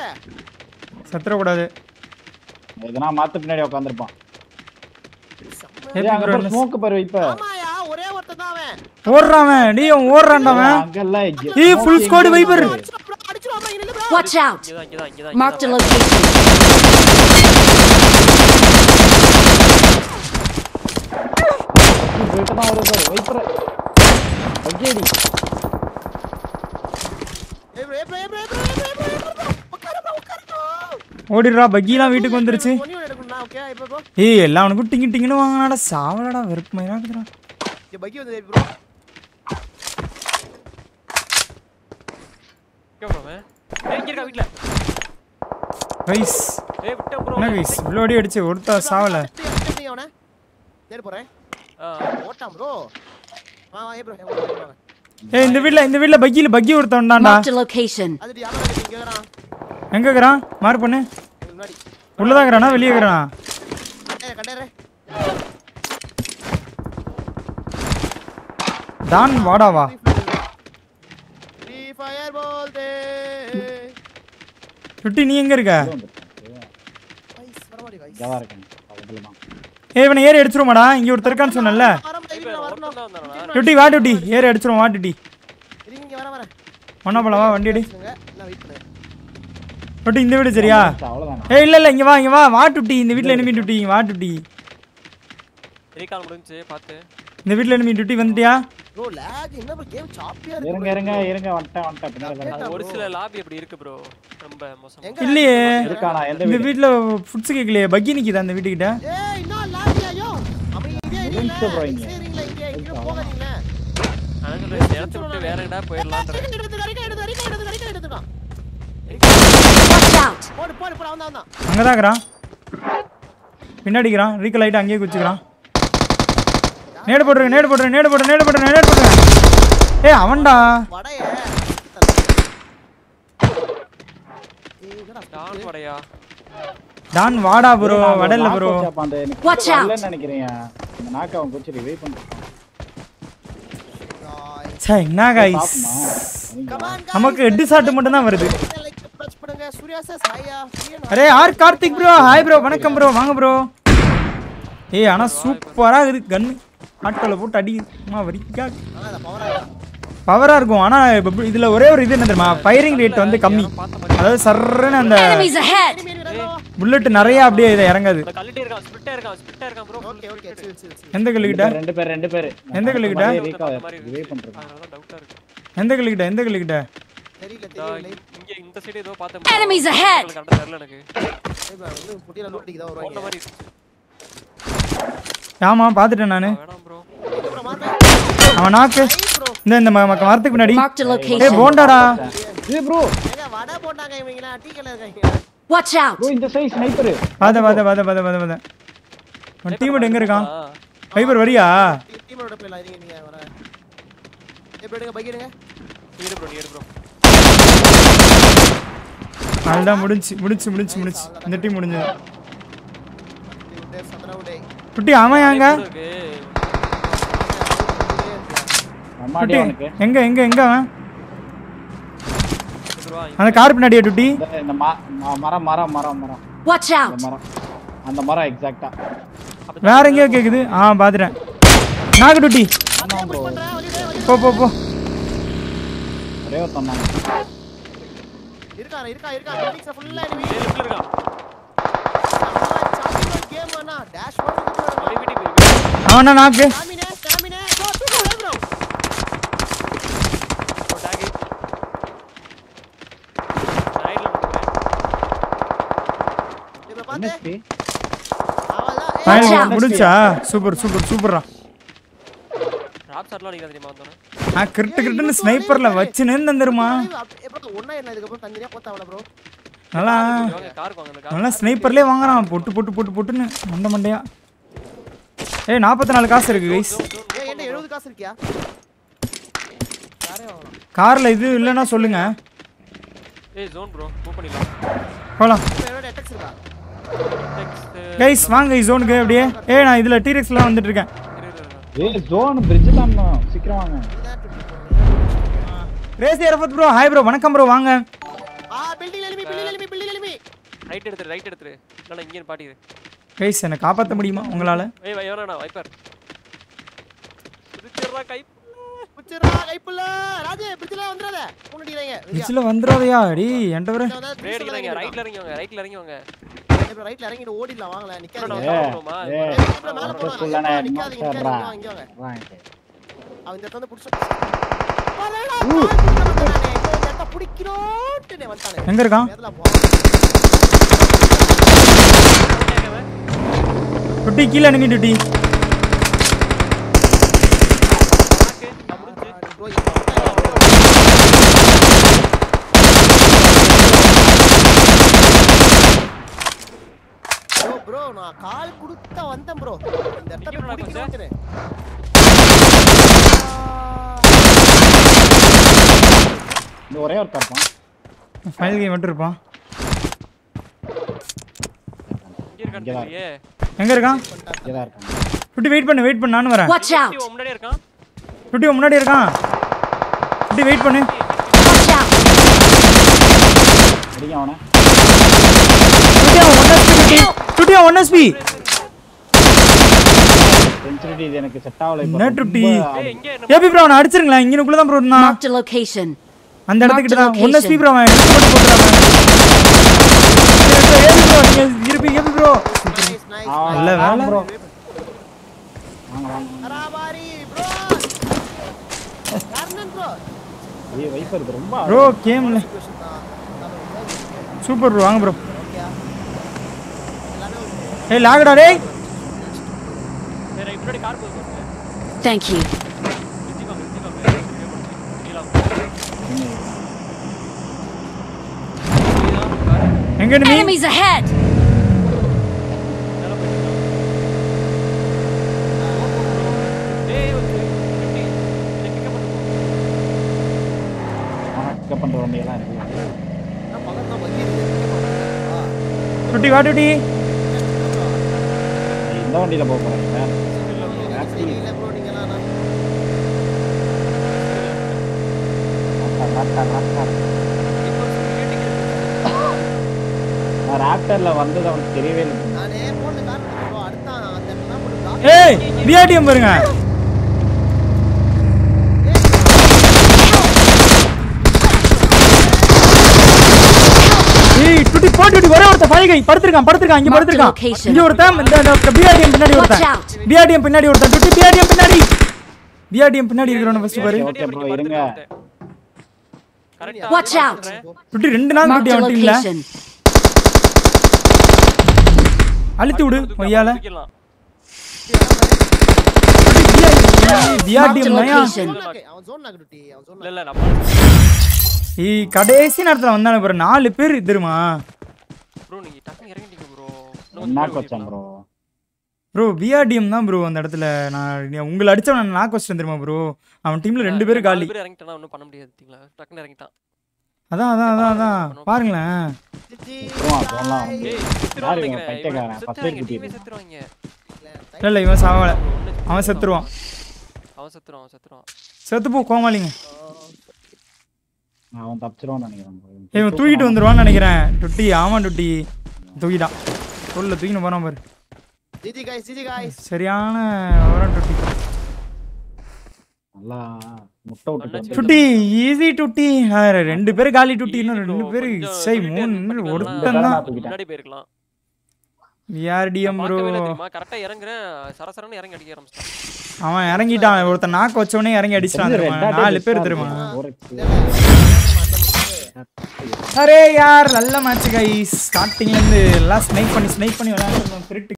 சத்துறக்கூடாது எதனா மாத்து பின்னாடி உட்காந்துருப்பான் ஏத்தி bro, என்ன- ஸ்மோக் பாரு இப்ப ஆமாயா ஒரே ஒருத்தன் தான் அவன் ஓடுறான் அவன் டேய் அவன் ஓடுறான்டா அவன் அங்கெல்லாம் ஏய் ஃபுல் ஸ்குவாட் வைப்பர் அடிச்சிடும் bro, அடிச்சிடும் bro, இங்க நில்லு bro. Watch out! இங்கதான் இங்கதான் இங்கதான் Marked a இங்கதான். location. போயிட்டு தான் வருது பாரு வைப்பர் பக்கேடி ஏய் bro, ஏய் bro, ஏய் bro, ஏய் bro, ஏய் bro, ஏய் bro, ஏய் bro, bro. உட்காரு bro, உட்காரு bro. ஓடிடுறா பக்கிலாம் வீட்டுக்கு வந்துருச்சு ஒண்ணே ஒண்ணு எடுக்கணும்னா, okay, இப்ப bro. ஏய் எல்லாம் அவனுக்கும் டிங்கு டிங்குன்னு வாங்கினாடா சாவலடா வெறுப்பு மயிராக்குதுடா இங்க பக்கி வந்து bro. எங்க bro அவன்? ஏய், இங்க இருக்கா வீட்ல. கைஸ் ஏய், விட்டேன் bro. என்ன கைஸ் இவ்வளோ அடி அடிச்சு ஒருத்தா சாவல எடுத்து, எடுத்து, எடுத்து அவனை. தேடி போறேன். ஆ, ஓட்டான் bro. வா, வா, ஏய் bro, ஏய் bro, ஏய் bro. ஏய் இந்த வீட்ல இந்த வீட்ல பக்கியில பக்கி ஒருத்தவன்டாண்டா Marked a location. அதுடி, அவன் தான் இங்க வரான். எங்க இருக்கிறான் மாறு பண்ணு இதுக்கு முன்னாடி. உள்ளதான் இருக்கிறானா வெளியே இருக்கிறானா ஏய், கண்டேரே. டான் வாடாவா Free fire போல்தே. சுட்டி நீ எங்க இருக்க Guys, வர மாட்டேங்குது, guys. இங்கதான் இருக்கேன் பக்கத்துல தான் ஏய் இவனை ஏறி அடிச்சிருமாடா இங்க ஒருத்தர் இருக்கான்னு சொன்னல வர மாட்டேங்குது, இப்ப வரணும். ஒருத்தன் தான் வந்தானா? டுட்டி வா டுட்டி ஏறி அடிச்சிரும் வா டுட்டி இருங்க, இங்க வர, வரேன். ஒன்னா போலாம் வா வண்டி அடி இருங்க, நான் wait பண்ணேன். டுட்டி இந்த வீடு சரியா அவ்வளவுதானா ஏய் இல்ல இல்ல இங்க வா இங்க வா வா டுட்டி இந்த வீட்ல enemy டுட்டி இங்க வா டுட்டி recall முடிஞ்சுச்சு, பாத்து. இந்த வீட்ல enemy டுட்டி வந்துட்டியா Bro, lag, என்ன bro, game choppy-ஆ இருக்கு இருங்க bro. இருங்க இருங்க வந்துட்டேன் வந்துட்டேன் பின்னாடி தான் அது ஒரு சில lobby அப்படி இருக்கு bro. ரொம்ப மோசமா. எங்க இல்லையே இருக்கானா எந்த இந்த வீடு வீட்ல ஃபுட்ஸ் கேக்கலையே பக்கி நிக்குதா இந்த வீட்டுக்கிட்ட ஏய், இன்னும் lag ஐயோ. அமைதியா இருங்களேன். நிமிஷம் bro இங்க. சரிங்களா, இங்க, இங்க போகாதீங்களே. அதான் சொல்றேன், இந்த இடத்த விட்டு வேற எங்கடா போயிடலான்றேன். எடுத்து, எடுத்து, அடிக்க, எடுத்து, அடிக்க, எடுத்து, அடிக்க, எடுத்துக்கோ. Watch out! போடு, போடு, போடு, அவன் தான், அவன் தான். அங்கதான் இருக்கிறான் பின்னாடிக்கிறான் ரீக்கல் ஆயிட்டு அங்கேயே குச்சிக்கிறான் நேடு போட்டுருங்க நேடு போட்டுருங்க நேடு போட்டுருங்க நேடு போட்டுருங்க நேடு போட்டுருங்க ஏய் அவன்டா வடைய. ஏய், என்னடா, டான் வடையா? டான் வாடா ப்ரோ வடல ப்ரோ Watch out. இல்லன்னு நினைக்கிறேன் இந்த நாக்க அவன் கொஞ்சம் ரிவைவ் பண்ணிருக்கான் guys. சே என்ன கைஸ் Come on, guys. நமக்கு எட்டு ஷாட் மட்டும் தான் வருது Like, press பண்ணுங்க. சூர்யா சார், ஹாயா, பிரியன் அரே ஆர் கார்த்திக் ப்ரோ ஹாய் ப்ரோ வணக்கம் ப்ரோ வாங்க ப்ரோ ஏய் ஆனா சூப்பரா இருக்குது கன்னு ஆட்களை போட்டு அடி அம்மா வரிக்கா ஆனா, அந்த power ஆ இருக்கு. பவரா இருக்கும் ஆனா இப்ப இதுல ஒரே ஒரு இது என்ன தெரியுமா ஃபயரிங் ரேட் வந்து கம்மி அதாவது சர்றன்னு அந்த Enemies ahead! enemy வருதோ? புல்லட் நிறைய அப்படியே இதை இறங்காது இந்த கல்லிட்டே இருக்கான், split ஆ இருக்கான், split ஆ இருக்கான் bro. Okay, okay, chill, chill, chill. எந்த கல்லுக்கிட்ட ரெண்டு பேர் ரெண்டு பேர் எந்த கல்லுக்கிட்ட? ரிவைவ் பண்றான் அதனால தான் doubt ஆ இருக்கு. எந்த கல்லுக்கிட்ட எந்த கல்லுக்கிட்ட தெரியல, இதா, தெரியல. இங்க இந்த side ஏதோ பார்த்தேன் Enemies ahead. உங்களுக்கு correct ஆ தெரியல எனக்கு. ஏய், bro, வந்து குட்டியில loot அடிக்க தான் போட்ட வருவாங்க. மாதிரி இருந்துச்சு. ஆமா பாத்துட்டேன் நானு வேணாம் bro. bro, மாத்து. அவன் நாக்கு bro. இந்த இந்த ம- மக்க மரத்துக்கு பின்னாடி Marked a ஏய் location. போண்டாடா ஏய் ப்ரோ ஏங்க, வடை போட்டாங்க இவங்களா, டீ கடையில இருக்காங்க. Watch out! ப்ரோ இந்த சைஸ் ஸ்னைப்பர் பாத பாத பாத பாத பாத பாத அவன் டீம் எங்க இருக்கான் ஆ, ஃபைபர் வரியா டீ- டீமோட பிள்ளைல இருங்க, நீங்க வர. ஏய், bro, எடுங்க, bike எடுங்க. நீ எடு bro, நீ எடு bro. அதுதான் முடிஞ்சு முடிச்சு முடிச்சு முடிச்சு இந்த டீம் முடிஞ்சது டேய், விட்டு, சந்தனா விட்டு. குட்டி அவன் எங்க கூட இருக்கு. அம்மாடி குட்டி அவனுக்கு எங்க எங்க எங்க அவன் இது ரூபா, அந்த கார் பின்னாடியா டுட்டி இந்த- இந்த ம- ம- மரம் மரம் மரம் மரம் Watch இந்த out! மரம் அந்த மரம் எக்ஸாக்ட்டா வேற எங்கேயோ கேக்குது ஆ பாத்துட்டேன் நாக்கு டுட்டி போ போ போ ஒரே ஒரு சொன்னாங்க இருக்கா இருக்கா இருக்கா buildings full ஆ enemy. ஏய், left ல இருக்கான். சாப்பிடுற game அண்ணா. dash பண்ணி குத்துறாரு. அப்படியே வீட்டுக்கு போய், வீட்டுக்கு போய். அவனா நாக்கு Stamina, stamina. Bro, தூக்கு, விடு bro. ஒரு tag. Side ல போட்டுக்கிறேன். இப்ப என்ன பாத்து. ஸ்பீ அவ்வளவுதான். ஏய், Watch ஃபைனல் out. முடிச்சா சூப்பர் சூப்பர் சூப்பரா Drop shot லாம் அடிக்காத தெரியுமா வந்தோடனே? நான் கிரிட்டு கிரிட்டுன்னு ஸ்னைப்பர்ல வச்சுன்னு தந்துருமா அப்ப- எப்ப ஒண்ணா என்ன இதுக்கப்புறம் தனியா போத்தாவல ப்ரோ நல்லா வாங்க, car க்கு வாங்க, அந்த car. நல்லா ஸ்னைப்பர்லேயே வாங்குறான் பொட்டு பொட்டு பொட்டு பொட்டுன்னு மண்டை மண்டையா ஏய் நாற்பத்தி நாலு காசு இருக்கு கைஸ் ஏய் என்ன 70 காசு இருக்கியா யாரே வாங்கலாம் கார்ல இது இல்லைன்னா சொல்லுங்க ஏய், zone bro, move பண்ணிடலாம். போலாம் இப்ப என்னோட அட்டாக்ஸ் இருக்கா Next, கைஸ் வாங்க ஜோனுக்கு அப்படியே ஏய் நான் இதுல டீரெக்ஸ்லாம் வந்துட்டு இருக்கேன் இரு, இரு, இரு. ஏய் ஜோன் பிரிட்ஜ் தான் சீக்கிரம் வாங்க இதான் டுட்டி போறோம் ரேசி அரஃபத் ப்ரோ ஹாய் ப்ரோ வணக்கம் ப்ரோ வாங்க ஆ பில்டிங் எலிமி பில்டிங் எலிமி பில்டிங் ரைட் எடுத்துரு ரைட் எடுத்துரு இல்லைன்னா இங்கே பாட்டிடு கைஸ் என்னை காப்பாற்ற முடியுமா உங்களால் ஏய் வை வேணா வைப்பர் திருச்சிடுறா கை புடிச்சிரா கைப்புள்ள ராஜே பிரிட்ஜ்ல வந்துறாத முன்னாடிறாங்க பிச்சில் வந்துடாதையா டே என்கிட்ட வர ரே அடிக்கிறாங்க ரைட்ல இறங்கி வாங்க ரைட்ல இறங்கி வாங்க ரைட்ல இறங்கிட்டு ஓடிடலாம் வாங்கல அப்புறம் நிக்காதீங்க நான் ஏ, சாப்பிடுவோமா? ஏ, அப்புறம் மேல ஒருத்தர் போலாம் சொல்லானே, நிக்காதீங்க மாஸ்டர்ரா. நிக்காதீங்க இங்க வாங்க வாங்க. அவன் இந்த இடத்துல வந்து புடிச்சு வரடா, கால் புடிக்க வந்தானே. இந்த இடத்த புடிக்கணும்னு வந்தானே. எங்கே இருக்கான் மேல போ. டுட்டி கீழே அனுப்பி டுட்டி ஓகே நான் முடிஞ்சு bro, இங்க வந்தானே. bro, bro, நான் கால் குடுத்தா வந்தேன் bro. இந்த இடத்த நிக்கணும்டா போய் கொஞ்சம். புடிக்கணும்னு. இந்த ஒரே ஒரு இருப்பான் ஃபைனல் கேம் மட்டும் இருப்பான் இங்கே இருக்கான்னு தெரியலையே எங்கே இருக்கான் இங்கதான் இருக்கான் டுட்டி வெயிட் பண்ணு வெயிட் பண்ணு நானும் வரேன் Watch out! இவன் முன்னாடியே இருக்கான் டுட்டி உன் முன்னாடி இருக்கான் டுட்டி வெயிட் பண்ணு Watch out! அடிங்க அவனை டுட்டி அவன் ஒன் எஸ்பி டுட்டி டுட்டி அவன் ஒன் எஸ்பி சென்சுரிட்டி இது எனக்கு செட் ஆகல இப்ப என்ன ரொம்ப டுட்டி ஏய் இங்கே என்ன ஏபி ப்ரோ அவனை அடிச்சிருங்களேன் இங்கனுக்குள்ள தான் ப்ரோ இருந்தான் Marked a location. அந்த இடத்துக்கிட்ட தான் Marked one S P location. Bro அவன் எடுத்து போட்டு போட்டுறான் ஏபி ப்ரோ நீங்க இருப்பீங்க ஏபி ப்ரோ Nice, nice, ஆ, nice. நல்ல வேலை. bro. வாங்க வாங்க அராபாரி, bro. கர்ணன் bro. ஏய் வைப்பர் இது ரொம்ப ப்ரோ கேம்ல Situation தான். நம்ம சூப்பர் ப்ரோ வாங்க ப்ரோ okay ஆ? எல்லாமே okay. ஏய் லாகடா டேய் வேற முன்னாடி கார் போகுது பாருங்க Thank you. நிறுத்திக்கோ நிறுத்திக்கோ கீழே எங்க நீ Enemies ahead! மேல போயிட்டு டேய் ஒரு 50 இதை பிக்கப் பண்ணு பிக்கப் பண்ற வண்டி எல்லாம் இருக்கு நான் பக்கத்துல தான் வண்டி இருக்கு. இங்க பாருங்க. ஆ. டுட்டி வா டுட்டி நீ இந்த வண்டியில போக போறீங்க எனக்கு தெரியல bro, நீங்கலாம் நான் நான் ராப்டர்ல வந்தது அவனுக்கு தெரியவே இல்லை நானே போன காரணம் bro, அடுத்தான் அந்த இடத்துல தான் போட்டு block ஏய் பிஆர்டிஎம் பாருங்க ஏய் டுட்டி போ டுட்டி ஒரே ஒருத்த ஃபைவ் கை படுத்திருக்கான் படுத்திருக்கான் இங்க Mark the படுத்திருக்கான் location. இங்க ஒருத்தன் இந்த பிஆர்டிஎம் பின்னாடி Watch ஒருத்தன் out! பிஆர்டிஎம் பின்னாடி ஒருத்தன் டுட்டி பிஆர்டிஎம் பின்னாடி பிஆர்டிஎம் பின்னாடி இருக்கிறவன ஃபர்ஸ்ட் பாரு Okay, bro, இருங்க. கரெக்டா Watch out! டுட்டி ரெண்டு நாள் Marked டுட்டி a அவன் டீம்ல location. அழுத்தி விடு ஒய்யால தூக்கிடலாம். பிஆர்டிஎம் நயா location. zone lock. அவன் zone lock duty, அவன் zone இல்ல lock. இல்ல நம்ம ஏய் கடைசி நேரத்துல வந்தானே பாரு நாலு பேர் தெரியுமா ப்ரோ நீங்க டக்குனு இறங்கிட்டீங்க ப்ரோ நாக் வச்சான் ப்ரோ ப்ரோ பிஆர்டிஎம் தான் ப்ரோ அந்த இடத்துல நான் நீ- உங்களை அடிச்சவன் நான் நாக் வச்சிட்டேன் தெரியுமா ப்ரோ அவன் டீம்ல ரெண்டு பேரும் காலி பேர் இறங்கிட்டானா ஒன்றும் பண்ண முடியாது பாத்தீங்களா டக்குனு இறங்கிட்டான் அதான் அதான் அதான் அதான் பாருங்களேன் ஜிஜி, போவான் போலாம் ஏய் யாரு செத்துருவான்னு இவன் நினைக்கிறேன் பைத்தியக்காரன்? இவன் first aid செத்துருவாங்க குட்டி டீமே இது. செத்துருவாங்க இல்ல இல்ல இவன் சாவல அவன் செத்துருவான் அவன் செத்துருவான் அவன் செத்துருவான் செத்து போ கோமாளிங்க அவன் தப்பிச்சிருவான்னு நினைக்கிறேன் bro. ஏய், இவன் தூக்கிட்டு வந்துருவான்னு நினைக்கிறேன் டுட்டி ஆமா டுட்டி தூக்கிட்டான் சொல்ல தூக்கின்னு போறான் பாரு ஜிஜி guys, ஜிஜி guys. சரியான வரம் டுட்டி நல்லா முட்டை விட்டு அண்ணாச்சி. டுட்டி ஈஸி டுட்டி ஆ, ரெண்டு பேரும் காலி டுட்டி இன்னும் Easy ரெண்டு bro, பேரு கொஞ்சம் சரி சொல்லிட்டு மூணு இது பண்ணிக்கலாம். ஒருத்தன் தான் முன்னாடி போயிருக்கலாம் விஆர்டிஎம் ப்ரோ பார்க்கவே இல்லை தெரியுமா கரெக்டா இறங்குறேன் சரசரன்னு இறங்கி அடிக்க ஆரம்பிச்சிட்டான் அவன் இறங்கிட்டான் ஒருத்தன் நாக்கு வச்சவனே இறங்கி அடிச்சிட்டான் தெரியுமா நாலு பேர் தெரியுமா அரே யார் நல்ல மேட்ச் கைஸ் ஸ்டார்டிங்ல இருந்து எல்லாம் ஸ்னைப் பண்ணி ஸ்னைப் பண்ணி விளையாண்டுருந்தோம் திருட்டு